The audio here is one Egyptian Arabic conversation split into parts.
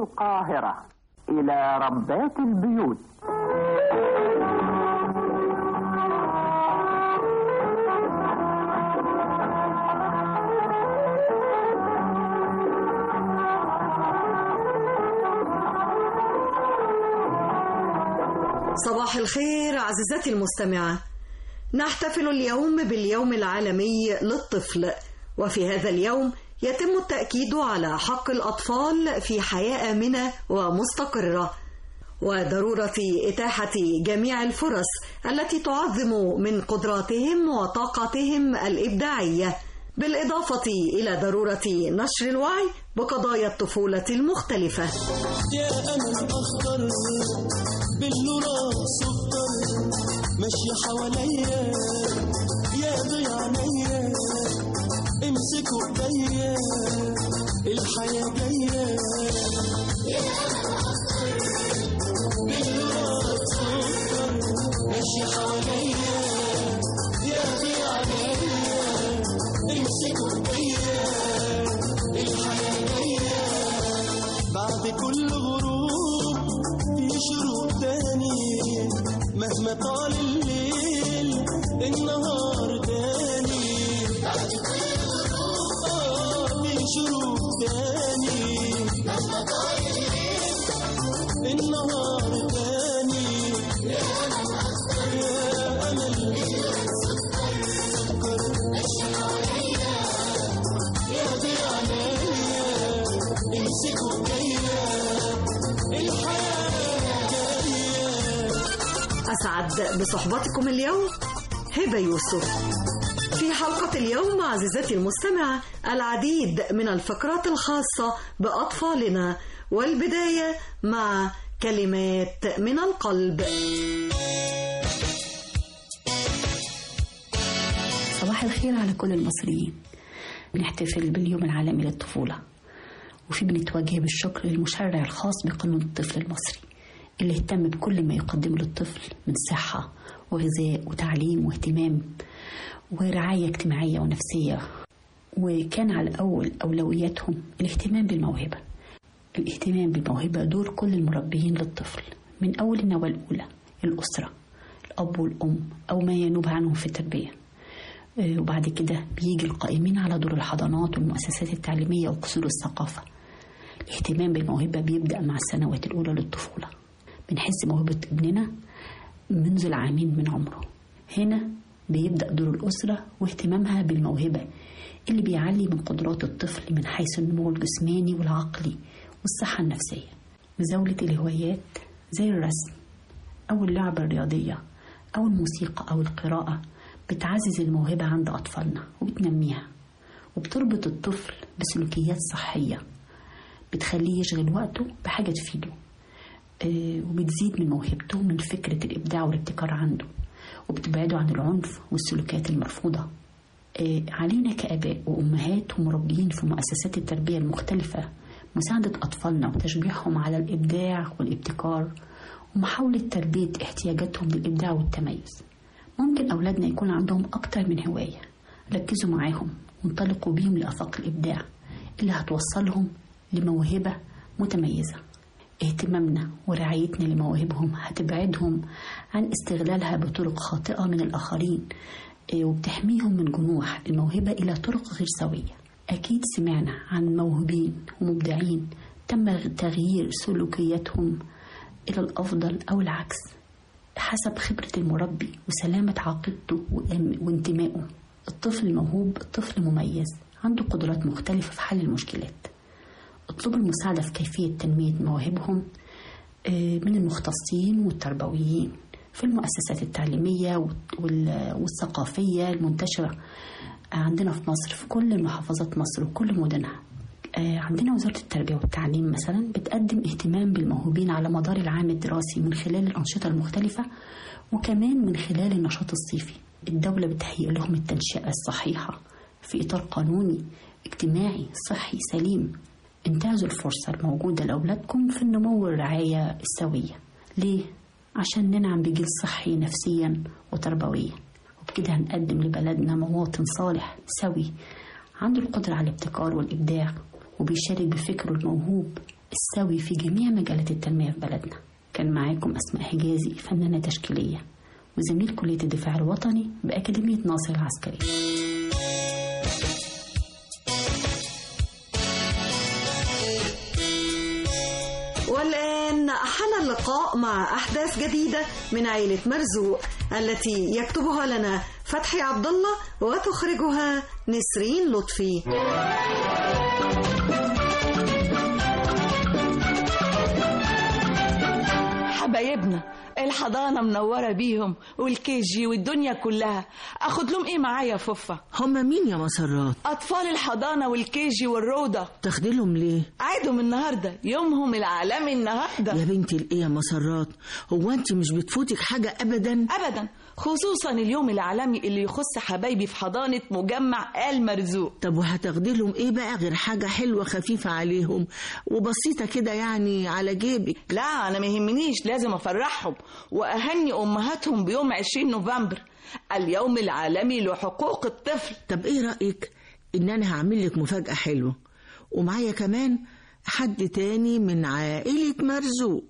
القاهرة إلى ربات البيوت صباح الخير عزيزتي المستمعة نحتفل اليوم باليوم العالمي للطفل وفي هذا اليوم يتم التأكيد على حق الأطفال في حياة آمنة ومستقرة وضرورة إتاحة جميع الفرص التي تعظم من قدراتهم وطاقتهم الإبداعية بالإضافة إلى ضرورة نشر الوعي بقضايا الطفولة المختلفة يا أمل أخضر بالنور سكر ماشية حواليا يا ضيع عينيا امسكوا ايديا الحياة جاية يا أمل أخضر بالنور سكر ماشية حواليا يا ضيع عينيا امسكوا ايديا الحياة جاية بعد كل غروب في شروق تاني مهما طال الليل النهار تاني بعد كل غروب آه في شروق تاني مهما طال الليل النهار تاني يا أمل أصغر يا أمل سكر ماشي حواليا يا ضيع عينيا امسكوا جاية الحياة جاية أسعد بصحبتكم اليوم هبة يوسف في حلقة اليوم عزيزتي المستمعة العديد من الفقرات الخاصة بأطفالنا والبداية مع كلمات من القلب صباح الخير على كل المصريين بنحتفل باليوم العالمي للطفولة وفي بنتوجه بالشكر للمشرع الخاص بقانون الطفل المصري اللي اهتم بكل ما يقدمه للطفل من صحة وغذاء وتعليم واهتمام ورعاية اجتماعية ونفسية وكان على أول أولوياتهم الاهتمام بالموهبة الاهتمام بالموهبة دور كل المربيين للطفل من أول النواة الأولى الأسرة الأب والأم أو ما ينوب عنهم في التربية آه، وبعد كده بيجي القائمين على دور الحضانات والمؤسسات التعليمية وقصور الثقافة الاهتمام بالموهبة بيبدأ مع السنوات الأولى للطفولة بنحس موهبة ابننا منذ العامين من عمره هنا بيبدأ دور الأسرة واهتمامها بالموهبة اللي بيعلي من قدرات الطفل من حيث النمو الجسماني والعقلي والصحة النفسية مزاولة الهوايات زي الرسم أو اللعبة الرياضية أو الموسيقى أو القراءة بتعزز الموهبة عند أطفالنا وبتنميها وبتربط الطفل بسلوكيات صحية بتخليه يشغل وقته بحاجة تفيده آه، وبتزيد من موهبته من فكرة الإبداع والابتكار عنده وبتبعده عن العنف والسلوكيات المرفوضة آه، علينا كآباء وأمهات ومربيين في مؤسسات التربية المختلفة مساعدة أطفالنا وتشجيعهم على الإبداع والابتكار ومحاولة تلبية احتياجاتهم للإبداع والتميز ممكن أولادنا يكون عندهم أكتر من هواية ركزوا معاهم وانطلقوا بيهم لآفاق الإبداع اللي هتوصلهم لموهبة متميزة اهتمامنا ورعايتنا لمواهبهم هتبعدهم عن استغلالها بطرق خاطئة من الآخرين إيه، وبتحميهم من جنوح الموهبة إلى طرق غير سوية أكيد سمعنا عن موهوبين ومبدعين تم تغيير سلوكياتهم إلى الأفضل أو العكس حسب خبرة المربي وسلامة عقيدته وإم- وانتمائه الطفل الموهوب طفل مميز عنده قدرات مختلفة في حل المشكلات اطلبوا المساعدة في كيفية تنمية مواهبهم آه، من المختصين والتربويين في المؤسسات التعليمية وال- والثقافية المنتشرة عندنا في مصر في كل محافظات مصر وكل مدنها آه، عندنا وزارة التربية والتعليم مثلا بتقدم اهتمام بالموهوبين على مدار العام الدراسي من خلال الأنشطة المختلفة وكمان من خلال النشاط الصيفي الدولة بتهيئ لهم التنشئة الصحيحة في إطار قانوني اجتماعي صحي سليم انتهزوا الفرصة الموجودة لأولادكم في النمو والرعاية السوية ليه؟ عشان ننعم بجيل صحي نفسيا وتربويا وبكده هنقدم لبلدنا مواطن صالح سوي عنده القدرة على الابتكار والإبداع وبيشارك بفكره الموهوب السوي في جميع مجالات التنمية في بلدنا كان معاكم أسماء حجازي فنانة تشكيلية وزميل كلية الدفاع الوطني بأكاديمية ناصر العسكرية والآن حان اللقاء مع أحداث جديدة من عائلة مرزوق التي يكتبها لنا فتحي عبد الله وتخرجها نسرين لطفي حبايبنا الحضانة منورة بيهم والكيجي والدنيا كلها اخد لهم ايه معايا يا فوفا هما مين يا مسرات اطفال الحضانة والكيجي والروضة تاخدي لهم ليه عيدهم النهاردة يومهم العالمي النهاردة يا بنتي الايه يا مسرات هو انت مش بتفوتك حاجه ابدا ابدا خصوصا اليوم العالمي اللي يخص حبايبي في حضانة مجمع آل مرزوق طب وهتاخدي لهم ايه بقى غير حاجه حلوه خفيفه عليهم وبسيطه كده يعني على جيبك لا انا ما يهمنيش لازم افرحهم واهني امهاتهم بيوم 20 نوفمبر اليوم العالمي لحقوق الطفل طب ايه رايك ان انا هعمل لك مفاجاه حلوه ومعايا كمان حد تاني من عائله مرزوق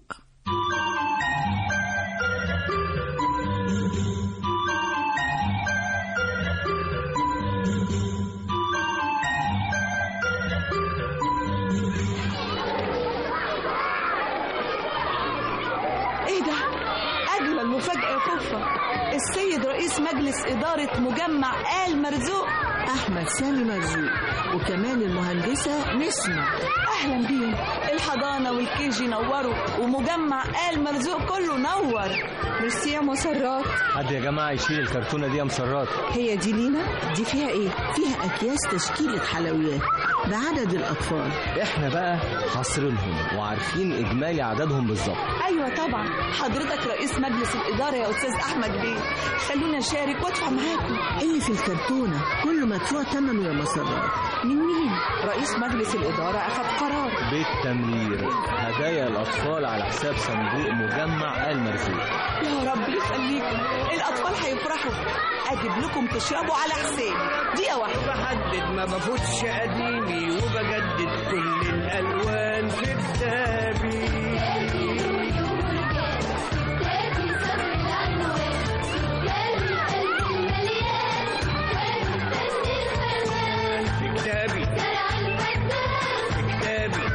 ايه ده اجمل مفاجأة يا فوفا السيد رئيس مجلس إدارة مجمع آل مرزوق احمد سامي مرزوق وكمان المهندسه نسمه اهلا بيهم الحضانة والكيجي نوروا ومجمع آل مرزوق كله نور ميرسي يا مسرات حد يا جماعة يشيل الكرتونة دي يا مسرات هي دي لينا دي فيها ايه فيها اكياس تشكيله حلويات بعدد الاطفال احنا بقى حاصرينهم وعارفين اجمالي عددهم بالظبط ايوه طبعا حضرتك رئيس مجلس الإدارة يا أستاذ أحمد بيه خلوني أشارك وأدفع معاكم اللي في الكرتونه كله مدفوع ثمنه يا مسرات من مين رئيس مجلس الإدارة أخذ قرار بالتمرير هدايا الأطفال على حساب صندوق مجمع آل مرزوق يا رب يخليكم الأطفال هيفرحوا أجيب لكم تشربوا على حسابي دقيقة واحدة بحدد ما بفوتش قديمي وبجدد كل الالوان في كتابي في كتابي في كتابي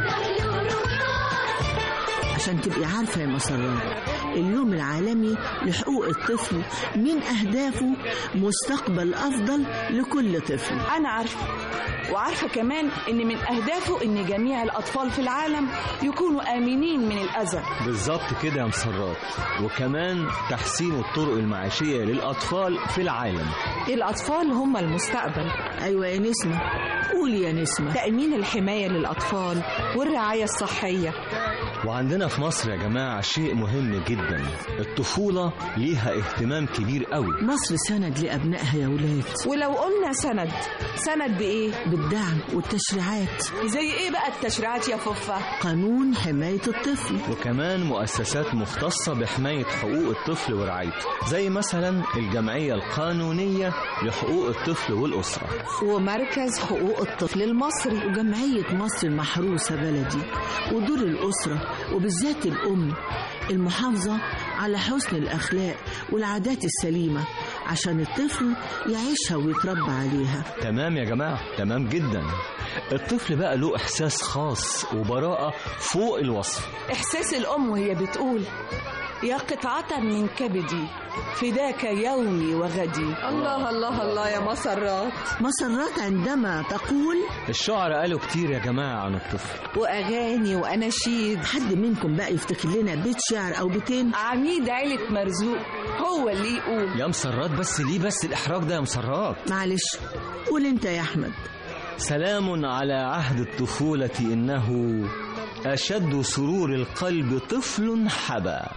عشان تبقي عارفة يا مسرات اليوم العالمي لحقوق الطفل من أهدافه مستقبل أفضل لكل طفل أنا عارفة وعارفة كمان إن من أهدافه إن جميع الأطفال في العالم يكونوا آمنين من الأذى بالظبط كده يا مسرات وكمان تحسين الطرق المعيشية للأطفال في العالم الأطفال هم المستقبل أيوة يا نسمة قولي يا نسمة تأمين الحماية للأطفال والرعاية الصحية وعندنا في مصر يا جماعة شيء مهم جدا الطفولة ليها اهتمام كبير قوي مصر سند لأبنائها يا ولاد ولو قلنا سند سند بإيه؟ بالدعم والتشريعات زي إيه بقى التشريعات يا فوفا قانون حماية الطفل وكمان مؤسسات مختصة بحماية حقوق الطفل ورعايته زي مثلا الجمعية القانونية لحقوق الطفل والأسرة ومركز حقوق الطفل المصري وجمعية مصر المحروسة بلدي ودور الأسرة وبالذات الأم المحافظة على حسن الأخلاق والعادات السليمة عشان الطفل يعيشها ويتربى عليها تمام يا جماعة تمام جدا الطفل بقى له إحساس خاص وبراءة فوق الوصف إحساس الأم وهي بتقول يا قطعة من كبدي فداك يومي وغدي الله الله الله يا مسرات مسرات عندما تقول الشعراء قالوا كتير يا جماعة عن الطفل وأغاني وأناشيد حد منكم بقى يفتكر لنا بيت شعر أو بيتين عميد عيلة مرزوق هو اللي يقول يا مسرات بس ليه بس الإحراج ده يا مسرات معلش قول أنت يا أحمد سلام على عهد الطفولة إنه أشد سرور القلب طفل حبا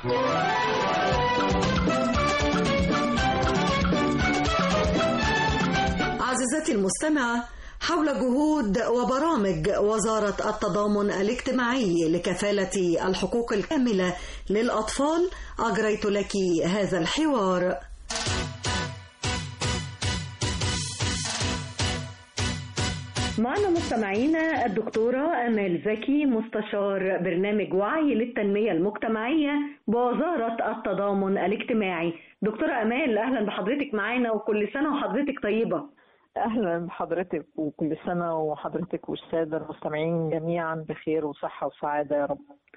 عزيزتي المستمعة حول جهود وبرامج وزارة التضامن الاجتماعي لكفالة الحقوق الكاملة للأطفال أجريت لك هذا الحوار معنا مستمعينا الدكتورة أمال زكي مستشار برنامج وعي للتنمية المجتمعية بوزارة التضامن الاجتماعي دكتورة أمال أهلا بحضرتك معانا وكل سنة وحضرتك طيبة اهلا بحضرتك وكل سنه وحضرتك والساده المستمعين جميعا بخير وصحه وسعاده يا رب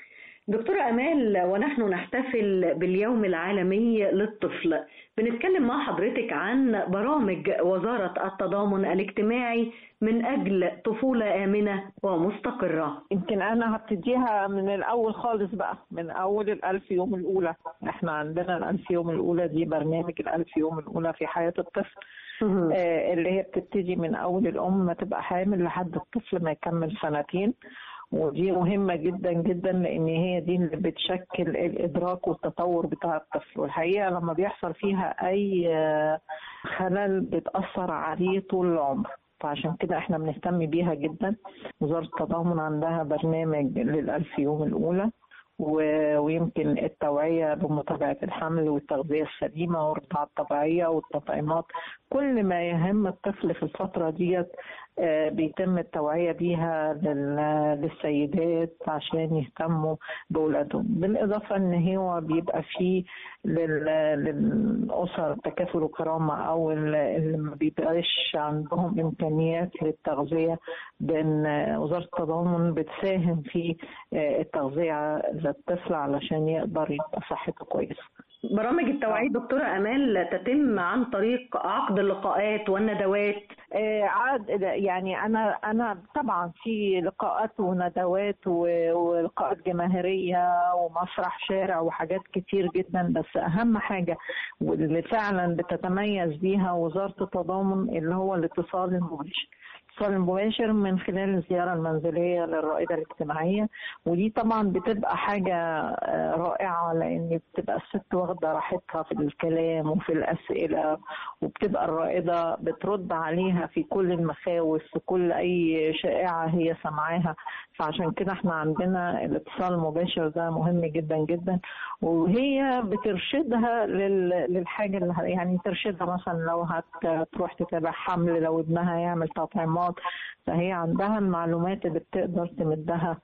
دكتورة أمال ونحن نحتفل باليوم العالمي للطفل بنتكلم مع حضرتك عن برامج وزارة التضامن الاجتماعي من أجل طفولة آمنة ومستقرة يمكن انا هبتديها من الاول خالص بقى من اول الالف يوم الاولى احنا عندنا الالف يوم الاولى دي برنامج الالف يوم الاولى في حياه الطفل آه اللي هي بتبتدي من اول الام ما تبقى حامل لحد الطفل ما يكمل سنتين ودي مهمة جدا جدا لأن هي دي اللي بتشكل الإدراك والتطور بتاع الطفل والحقيقة لما بيحصل فيها أي آه، خلل بتأثر عليه طول العمر فعشان كده احنا بنهتم بيها جدا وزارة التضامن عندها برنامج للألف يوم الأولى و- ويمكن التوعية بمتابعة الحمل والتغذية السليمة والرضاعة الطبيعية والتطعيمات كل ما يهم الطفل في الفترة ديت آه، بيتم التوعية بيها لل- للسيدات عشان يهتموا بأولادهم بالإضافة إن هو بيبقى فيه لل- للأسر تكافل وكرامة أو ال- اللي ما بيبقاش عندهم إمكانيات للتغذية بأن وزارة التضامن بتساهم في آه، التغذية للطفل علشان يقدر يبقى صحته كويسة برامج التوعية دكتورة أمال تتم عن طريق عقد اللقاءات والندوات آه، عاد يعني انا انا طبعا في لقاءات وندوات و- ولقاءات جماهيريه ومسرح شارع وحاجات كتير جدا بس اهم حاجه واللي فعلا بتتميز بيها وزاره التضامن اللي هو الاتصال المباشر الاتصال المباشر من خلال الزيارة المنزلية للرائدة الاجتماعية ودي طبعا بتبقى حاجة آه، رائعة لأن بتبقى الست واخدة راحتها في الكلام وفي الأسئلة وبتبقى الرائدة بترد عليها في كل المخاوف في كل أي شائعة هي سمعاها فعشان كده احنا عندنا الاتصال المباشر ده مهم جدا جدا وهي بترشدها لل- للحاجة اللي ه- يعني ترشدها مثلا لو هتروح تتابع حمل لو ابنها يعمل تطعيمات فهي عندها المعلومات اللي بتقدر تمدها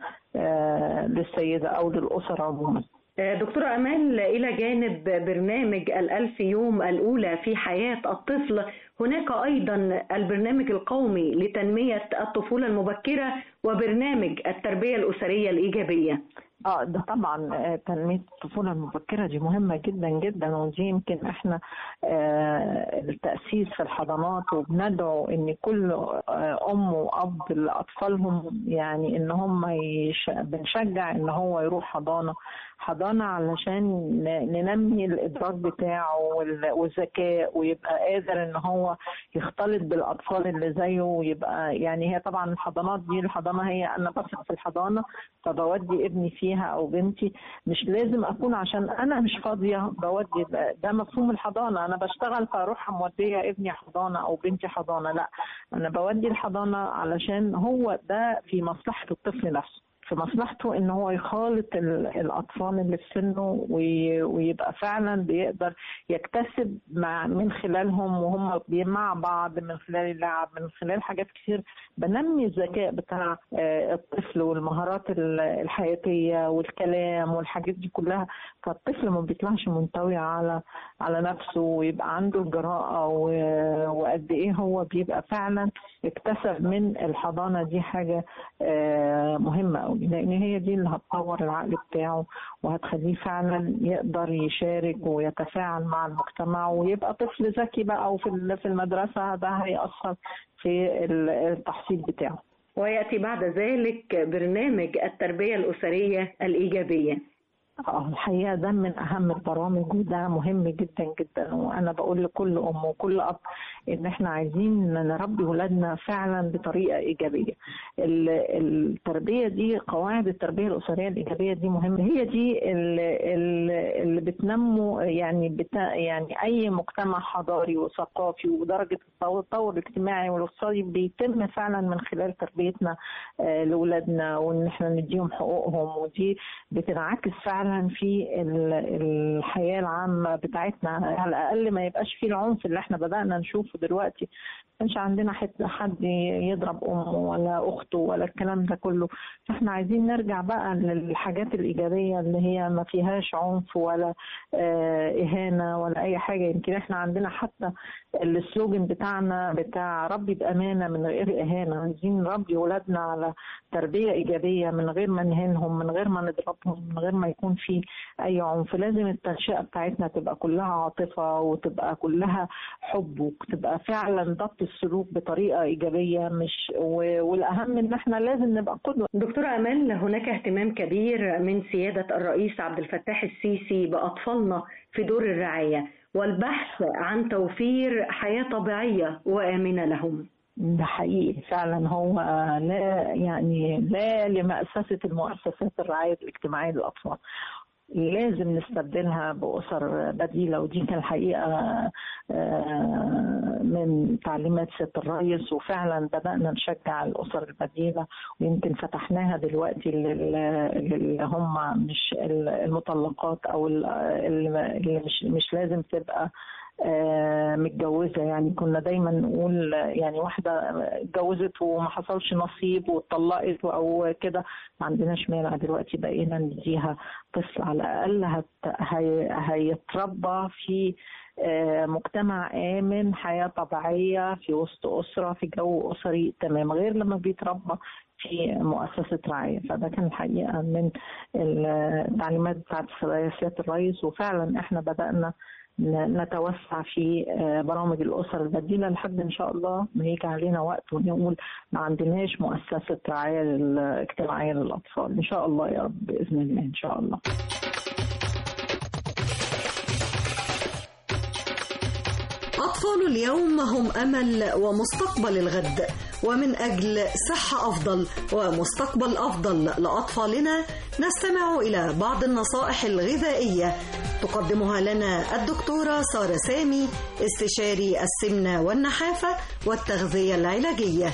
آه، للسيدة أو للأسر عموما آه، دكتورة أمال إلى جانب برنامج الألف يوم الأولى في حياة الطفل هناك أيضا البرنامج القومي لتنمية الطفولة المبكرة وبرنامج التربية الأسرية الإيجابية اه ده طبعا آه، تنمية الطفولة المبكرة دي مهمة جدا جدا ودي يمكن احنا آه، التأسيس في الحضانات وبندعو ان كل آه، ام واب لاطفالهم يعني ان هم يش... بنشجع ان هو يروح حضانة حضانة علشان ن- ننمي الادراك بتاعه وال- والذكاء ويبقى قادر ان هو يختلط بالاطفال اللي زيه ويبقى يعني هي طبعا الحضانات دي الحضانة هي انا بثق في الحضانة فبودي ابني فيها او بنتي مش لازم اكون عشان انا مش فاضيه بودي ده, ده مفهوم الحضانه انا بشتغل فاروح موديه ابني حضانه او بنتي حضانه لا انا بودي الحضانه علشان هو ده في مصلحه الطفل نفسه في مصلحته ان هو يخالط ال- الاطفال اللي في سنه وي- ويبقى فعلا بيقدر يكتسب مع من خلالهم وهم بي- مع بعض من خلال اللعب من خلال حاجات كتير بنمي الذكاء بتاع آه، الطفل والمهارات ال- الحياتيه والكلام والحاجات دي كلها فالطفل ما بيطلعش منطوي على على نفسه ويبقى عنده الجراءه و- وقد ايه هو بيبقى فعلا اكتسب من الحضانه دي حاجه آه، مهمه قوي لان هي دي اللي هتطور العقل بتاعه وهتخليه فعلا يقدر يشارك ويتفاعل مع المجتمع ويبقى طفل ذكي بقى وفي ال- في المدرسه ده هيأثر في ال- التحصيل بتاعه ويأتي بعد ذلك برنامج التربية الأسرية الإيجابية اه الحقيقه ده من اهم البرامج وده مهم جدا جدا وانا بقول لكل ام وكل اب ان احنا عايزين نربي ولادنا فعلا بطريقه ايجابيه ال- التربيه دي قواعد التربيه الاسريه الايجابيه دي مهمه هي دي ال- ال- اللي بتنمو يعني بتا يعني اي مجتمع حضاري وثقافي ودرجه التطور التطور الاجتماعي والاقتصادي بيتم فعلا من خلال تربيتنا آه، لاولادنا وان احنا نديهم حقوقهم ودي بتنعكس فعلا فعلا في ال- الحياه العامه بتاعتنا على الاقل ما يبقاش في العنف اللي احنا بدانا نشوفه دلوقتي ما كانش عندنا حت- حد يضرب امه ولا اخته ولا الكلام ده كله فاحنا عايزين نرجع بقى للحاجات الايجابيه اللي هي ما فيهاش عنف ولا آه، اهانه ولا اي حاجه يمكن احنا عندنا حتى السلوجن بتاعنا بتاع ربي بامانه من غير اهانه عايزين نربي ولادنا على تربيه ايجابيه من غير ما نهينهم من غير ما نضربهم من غير ما يكون في اي عنف لازم التنشئه بتاعتنا تبقى كلها عاطفه وتبقى كلها حب وتبقى فعلا ضبط السلوك بطريقه ايجابيه مش و- والاهم ان احنا لازم نبقى قدوه دكتورة أمال هناك اهتمام كبير من سيادة الرئيس عبد الفتاح السيسي بأطفالنا في دور الرعاية والبحث عن توفير حياة طبيعية وآمنة لهم ده حقيقي فعلا هو لا يعني لا لمأسسة المؤسسات الرعاية الاجتماعية للأطفال لازم نستبدلها بأسر بديلة ودي كان الحقيقة آه، من تعليمات سيادة الرئيس وفعلا بدأنا نشجع الأسر البديلة ويمكن فتحناها دلوقتي لل- اللي هم مش المطلقات أو ال- اللي مش مش لازم تبقى آه، متجوزة يعني كنا دايما نقول يعني واحدة اتجوزت وما حصلش نصيب واتطلقت أو كده ما عندناش مانع دلوقتي بقينا نديها طفل على الأقل هت هي هيتربى في آه، مجتمع آمن حياة طبيعية في وسط أسرة في جو أسري تمام غير لما بيتربى في مؤسسة رعاية فده كان الحقيقة من التعليمات بتاعت سيادة الرئيس وفعلا احنا بدأنا ن- نتوسع في آه، برامج الأسر البديلة لحد إن شاء الله ما يجي علينا وقت ونقول ما عندناش مؤسسة رعاية اجتماعية للأطفال إن شاء الله يا رب بإذن الله إن شاء الله أطفال اليوم هم أمل ومستقبل الغد ومن أجل صحة أفضل ومستقبل أفضل لأطفالنا نستمع إلى بعض النصائح الغذائية تقدمها لنا الدكتورة سارة سامي استشاري السمنة والنحافة والتغذية العلاجية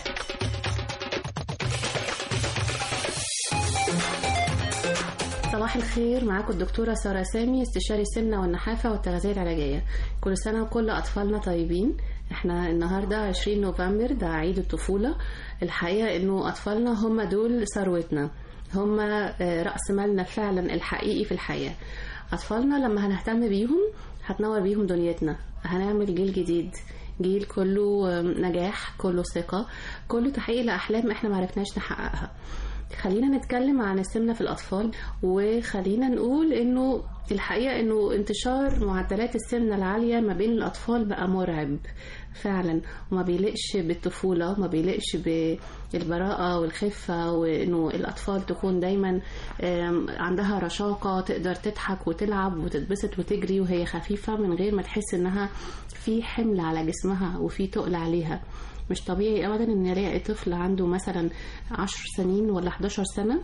صباح الخير معاكم الدكتورة سارة سامي استشاري السمنة والنحافة والتغذية العلاجية كل سنة وكل أطفالنا طيبين احنا النهاردة 20 نوفمبر ده عيد الطفولة الحقيقة انه أطفالنا هم دول ثروتنا هم آه، رأس مالنا فعلا الحقيقي في الحياة أطفالنا لما هنهتم بيهم هتنور بيهم دنيتنا هنعمل جيل جديد جيل كله آم، نجاح كله ثقة كله تحقيق لأحلام احنا معرفناش نحققها خلينا نتكلم عن السمنة في الأطفال وخلينا نقول إنه الحقيقة إنه انتشار معدلات السمنة العالية ما بين الأطفال بقى مرعب فعلا وما بيليقش بالطفولة وما بيليقش بالبراءة والخفة وإنه الأطفال تكون دايما آم، عندها رشاقة تقدر تضحك وتلعب وتتبسط وتجري وهي خفيفة من غير ما تحس إنها في حمل على جسمها وفي تقل عليها مش طبيعي ابدا ان الاقي طفل عنده مثلا 10 سنين ولا 11 سنه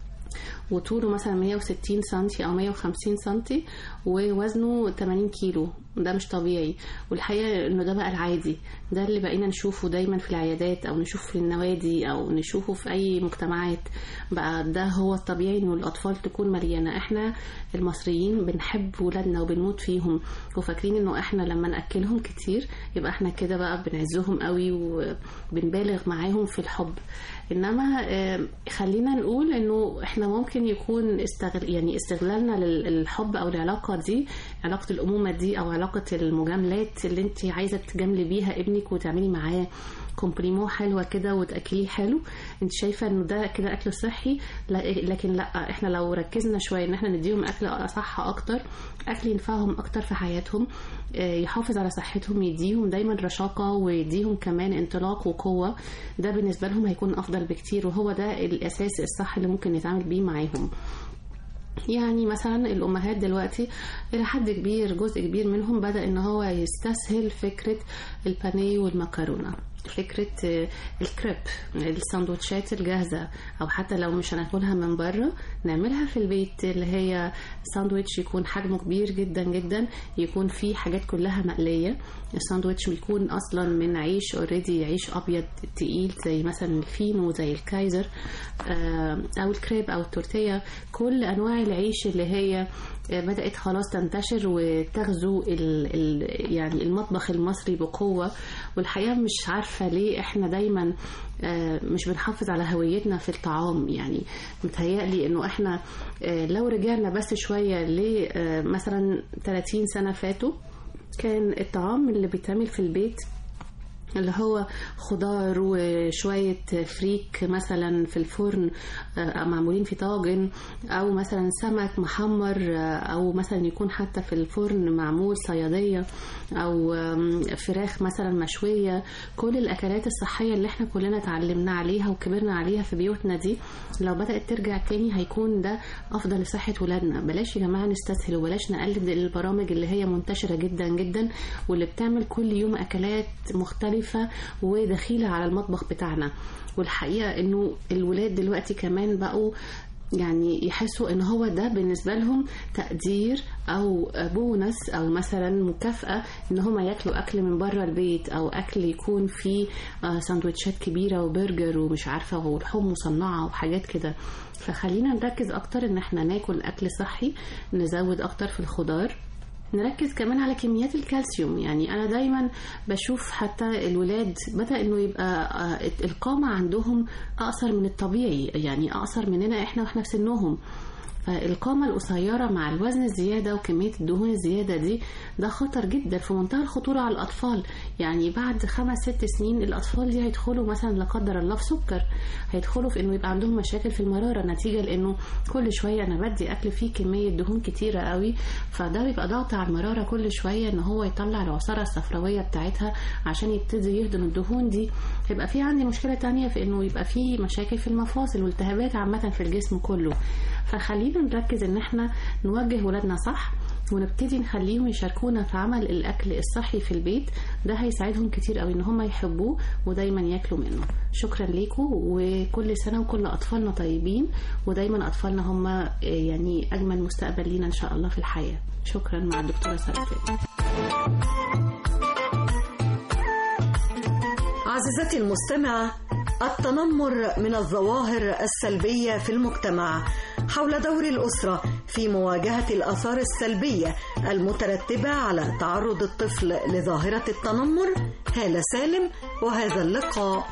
وطوله مثلا 160 سنتي او 150 سنتي ووزنه 80 كيلو ده مش طبيعي والحقيقه انه ده بقى العادي ده اللي بقينا نشوفه دايما في العيادات او نشوفه في النوادي او نشوفه في اي مجتمعات بقى ده هو الطبيعي انه الاطفال تكون مليانه احنا المصريين بنحب ولادنا وبنموت فيهم وفاكرين انه احنا لما ناكلهم كتير يبقى احنا كده بقى بنعزهم قوي وبنبالغ معاهم في الحب انما آه، خلينا نقول انه احنا ممكن يكون استغل يعني استغلالنا لل- للحب او العلاقه دي علاقه الامومه دي او علاقه المجاملات اللي انت عايزه تجاملي بيها ابنك وتعملي معاه كومبريمو حلوه كده وتاكليه حلو انت شايفه انه ده كده اكل صحي لا- لكن لا احنا لو ركزنا شويه ان احنا نديهم اكل صح اكتر اكل ينفعهم اكتر في حياتهم آه، يحافظ على صحتهم يديهم دايما رشاقه ويديهم كمان انطلاق وقوه ده بالنسبه لهم هيكون افضل بكتير وهو ده الاساس الصح اللي ممكن نتعامل بيه معاهم يعني مثلا الامهات دلوقتي الى حد كبير جزء كبير منهم بدا ان هو يستسهل فكره البانيه والمكرونه فكرة آه، الكريب السندوتشات الجاهزة أو حتى لو مش هناكلها من بره نعملها في البيت اللي هي ساندويتش يكون حجمه كبير جدا جدا يكون فيه حاجات كلها مقلية الساندويتش بيكون أصلا من عيش اوريدي عيش أبيض تقيل زي مثلا الفينو زي الكايزر آه، أو الكريب أو التورتية كل أنواع العيش اللي هي بدأت خلاص تنتشر وتغزو ال ال يعني المطبخ المصري بقوة والحقيقة مش عارفة ليه احنا دايما آه، مش بنحافظ على هويتنا في الطعام يعني متهيألي انه احنا آه، لو رجعنا بس شوية لمثلا 30 سنة فاتوا كان الطعام اللي بيتعمل في البيت اللي هو خضار وشوية فريك مثلا في الفرن آه، معمولين في طاجن أو مثلا سمك محمر آه، أو مثلا يكون حتى في الفرن معمول صيادية أو آم، فراخ مثلا مشوية كل الأكلات الصحية اللي احنا كلنا اتعلمنا عليها وكبرنا عليها في بيوتنا دي لو بدأت ترجع تاني هيكون ده أفضل لصحة ولادنا بلاش يا جماعة نستسهل وبلاش نقلد البرامج اللي هي منتشرة جدا جدا واللي بتعمل كل يوم أكلات مختلفة ودخيلة على المطبخ بتاعنا والحقيقة إنه الولاد دلوقتي كمان بقوا يعني يحسوا ان هو ده بالنسبه لهم تقدير او بونس او مثلا مكافاه ان هم ياكلوا اكل من بره البيت او اكل يكون فيه آه، سندوتشات كبيره وبرجر ومش عارفه ولحوم مصنعه وحاجات كده فخلينا نركز اكتر ان احنا ناكل اكل صحي نزود اكتر في الخضار نركز كمان على كميات الكالسيوم يعني انا دايما بشوف حتى الولاد بدا انه يبقى آه، القامه عندهم اقصر من الطبيعي يعني اقصر مننا احنا واحنا في سنهم فالقامة القصيرة مع الوزن الزيادة وكمية الدهون الزيادة دي ده خطر جدا في منتهى الخطورة على الأطفال يعني بعد خمس ست سنين الأطفال دي هيدخلوا مثلا لا قدر الله في سكر هيدخلوا في إنه يبقى عندهم مشاكل في المرارة نتيجة لأنه كل شوية أنا بدي أكل فيه كمية دهون كتيرة قوي فده بيبقى ضغط على المرارة كل شوية إن هو يطلع العصارة الصفراوية بتاعتها عشان يبتدي يهضم الدهون دي هيبقى في عندي مشكلة تانية في إنه يبقى في مشاكل في المفاصل والتهابات عامة في الجسم كله فخلينا نركز ان احنا نوجه ولادنا صح ونبتدي نخليهم يشاركونا في عمل الاكل الصحي في البيت ده هيساعدهم كتير قوي ان هم يحبوه ودايما ياكلوا منه شكرا ليكم وكل سنه وكل اطفالنا طيبين ودايما اطفالنا هم آه، يعني اجمل مستقبل لينا ان شاء الله في الحياه شكرا مع الدكتوره ساره فادي. عزيزتي المستمعة التنمر من الظواهر السلبية في المجتمع حول دور الأسرة في مواجهة الآثار السلبية المترتبة على تعرض الطفل لظاهرة التنمر هالة سالم وهذا اللقاء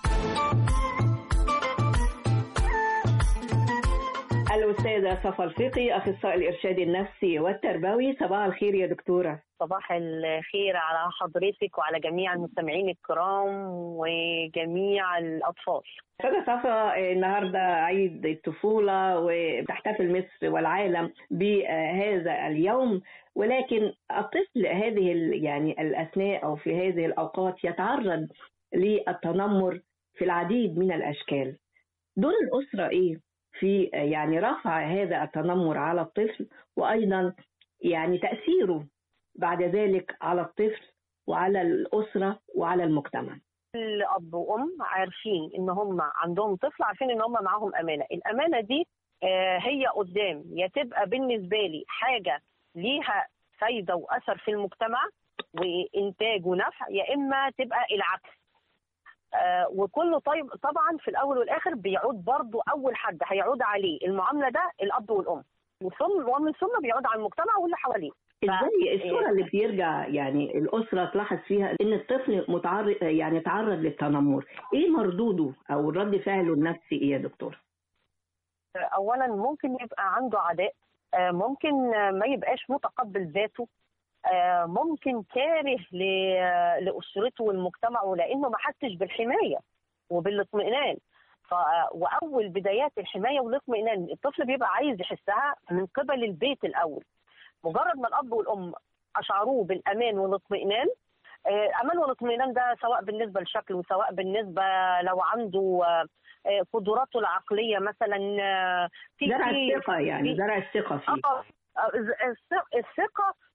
الأستاذة صفا الفقي أخصائي الإرشاد النفسي والتربوي صباح الخير يا دكتورة صباح الخير على حضرتك وعلى جميع المستمعين الكرام وجميع الأطفال أستاذة صفا النهاردة عيد الطفولة وتحتفل مصر والعالم بهذا اليوم ولكن الطفل هذه ال- يعني الأثناء أو في هذه الأوقات يتعرض للتنمر في العديد من الأشكال دور الأسرة إيه في يعني رفع هذا التنمر على الطفل وأيضا يعني تأثيره بعد ذلك على الطفل وعلى الأسرة وعلى المجتمع كل أب وأم عارفين إن هم عندهم طفل عارفين إن هم معاهم أمانة الأمانة دي آه، هي قدام يا تبقى بالنسبة لي حاجة ليها فايدة وأثر في المجتمع وإنتاج ونفع يا إما تبقى العكس آه، وكله طيب طبعا في الاول والاخر بيعود برضو اول حد هيعود عليه المعامله ده الاب والام وثم ومن ثم بيعود على المجتمع واللي حواليه ازاي الصورة اللي بيرجع يعني الأسرة تلاحظ فيها إن الطفل متعرض يعني تعرض للتنمر، إيه مردوده أو رد فعله النفسي إيه يا دكتور؟ اولا ممكن يبقى عنده عداء آه، ممكن آه، ما يبقاش متقبل ذاته آه، ممكن كاره ل- لاسرته والمجتمع لانه ما حسش بالحمايه وبالاطمئنان ف واول بدايات الحمايه والاطمئنان الطفل بيبقى عايز يحسها من قبل البيت الاول مجرد ما الاب والام اشعروه بالامان والاطمئنان آه، امان والاطمئنان ده سواء بالنسبه لشكله سواء بالنسبه لو عنده آه، آه، قدراته العقليه مثلا آه، في زرع في- الثقة يعني في- زرع الثقة فيه اه الث- الثقه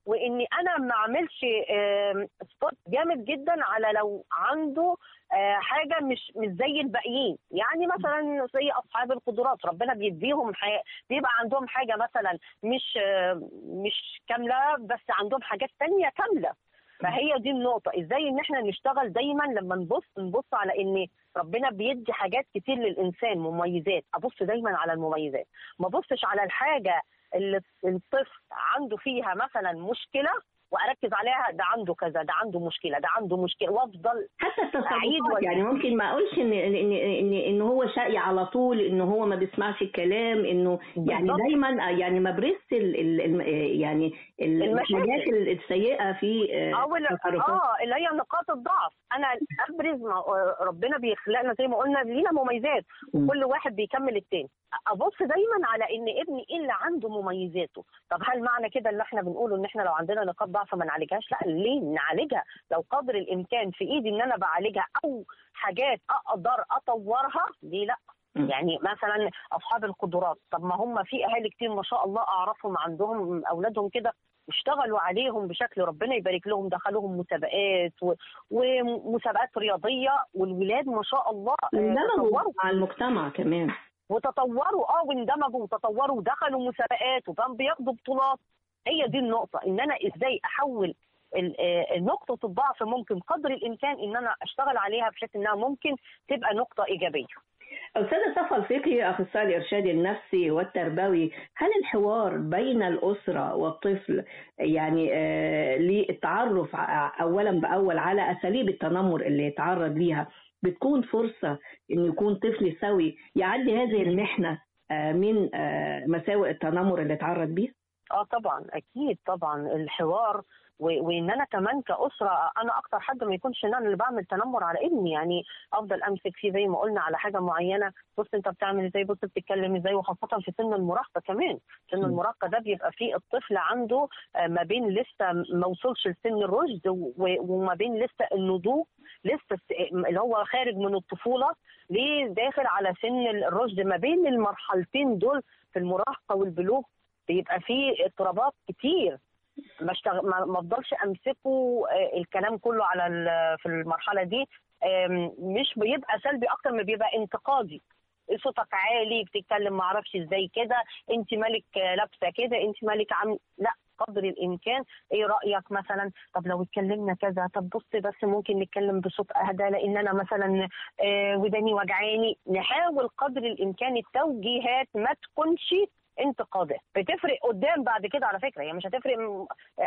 واني انا ما اعملش آم، سبوت جامد جدا على لو عنده آه، حاجه مش مش زي الباقيين يعني مثلا زي اصحاب القدرات ربنا بيديهم حي... بيبقى عندهم حاجه مثلا مش آه، مش كامله بس عندهم حاجات تانية كامله فهي دي النقطة ازاي ان احنا نشتغل دايما لما نبص نبص على ان ربنا بيدي حاجات كتير للانسان مميزات ابص دايما على المميزات ما ابصش على الحاجة اللي الطفل عنده فيها مثلا مشكلة واركز عليها ده عنده كذا ده عنده مشكلة ده عنده مشكلة وافضل حتى أعيد التصرفات وأزيد. يعني ممكن ما اقولش ان ان ان ان, إن هو شقي على طول ان هو ما بيسمعش الكلام انه يعني بالظبط. دايما يعني ما بريس ال ال الم- يعني ال- المشاكل. الحاجات السيئه في آه، او ال- تصرفاته. اه اللي هي نقاط الضعف انا ابرز ما ربنا بيخلقنا زي ما قلنا لينا مميزات وكل واحد بيكمل التاني ابص دايما على ان ابني ايه اللي عنده مميزاته طب هل معنى كده اللي احنا بنقوله ان احنا لو عندنا نقاط ضعف ما نعالجهاش لا ليه نعالجها لو قدر الامكان في ايدي ان انا بعالجها او حاجات اقدر اطورها ليه لا يعني مثلا اصحاب القدرات طب ما هم في اهالي كتير ما شاء الله اعرفهم عندهم اولادهم كده اشتغلوا عليهم بشكل ربنا يبارك لهم دخلوهم مسابقات و... ومسابقات رياضيه والولاد ما شاء الله آه، اندمجوا تطوروا مع المجتمع كمان وتطوروا اه واندمجوا وتطوروا ودخلوا مسابقات وكان بياخدوا بطولات هي دي النقطه ان انا ازاي احول ال- آه، نقطه الضعف ممكن قدر الامكان ان انا اشتغل عليها بحيث انها ممكن تبقى نقطه ايجابيه أستاذة صفا الفقي أخصائي الإرشاد النفسي والتربوي هل الحوار بين الأسرة والطفل يعني آه للتعرف ع- أولا بأول على أساليب التنمر اللي يتعرض ليها بتكون فرصة إن يكون طفل سوي يعدي هذه المحنة آه من آه مساوئ التنمر اللي اتعرض بيها؟ اه طبعا اكيد طبعا الحوار و- وان انا كمان كاسره انا اكتر حد ما يكونش ان انا اللي بعمل تنمر على ابني يعني افضل امسك فيه زي ما قلنا على حاجه معينه بص انت بتعمل ازاي بص بتتكلم ازاي وخاصه في سن المراهقه كمان سن المراهقه ده بيبقى فيه الطفل عنده آه، ما بين لسه ما وصلش لسن الرشد و- وما بين لسه النضوج لسه الس- اللي هو خارج من الطفوله ليه داخل على سن الرشد ما بين المرحلتين دول في المراهقه والبلوغ بيبقى فيه اضطرابات كتير ما اشتغ... ما ما افضلش امسكه آه، الكلام كله على ال- في المرحله دي آم، مش بيبقى سلبي اكتر ما بيبقى انتقادي صوتك عالي بتتكلم ما اعرفش ازاي كده انت مالك آه، لابسه كده انت مالك عم لا قدر الامكان ايه رايك مثلا طب لو اتكلمنا كذا طب بص بس ممكن نتكلم بصوت اهدى لان انا مثلا آه، وداني وجعاني نحاول قدر الامكان التوجيهات ما تكونش انتقادات بتفرق قدام بعد كده على فكره يعني مش هتفرق م-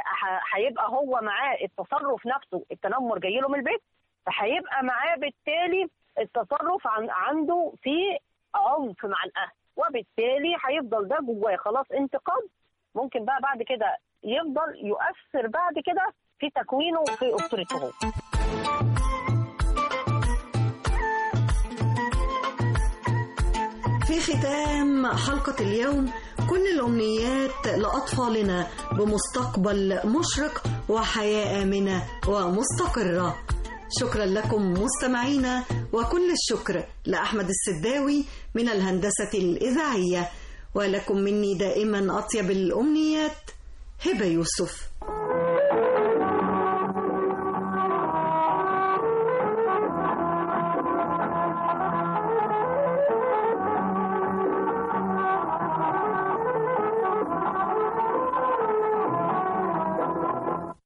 ح- هيبقى هو معاه التصرف نفسه التنمر جاي له من البيت فهيبقى معاه بالتالي التصرف عن عنده في عنف مع الاهل وبالتالي هيفضل ده جواه خلاص انتقاد ممكن بقى بعد كده يفضل يؤثر بعد كده في تكوينه في اسرته هو في ختام حلقة اليوم كل الأمنيات لأطفالنا بمستقبل مشرق وحياة آمنة ومستقرة شكرا لكم مستمعينا وكل الشكر لأحمد السداوي من الهندسة الإذاعية ولكم مني دائما أطيب الأمنيات هبة يوسف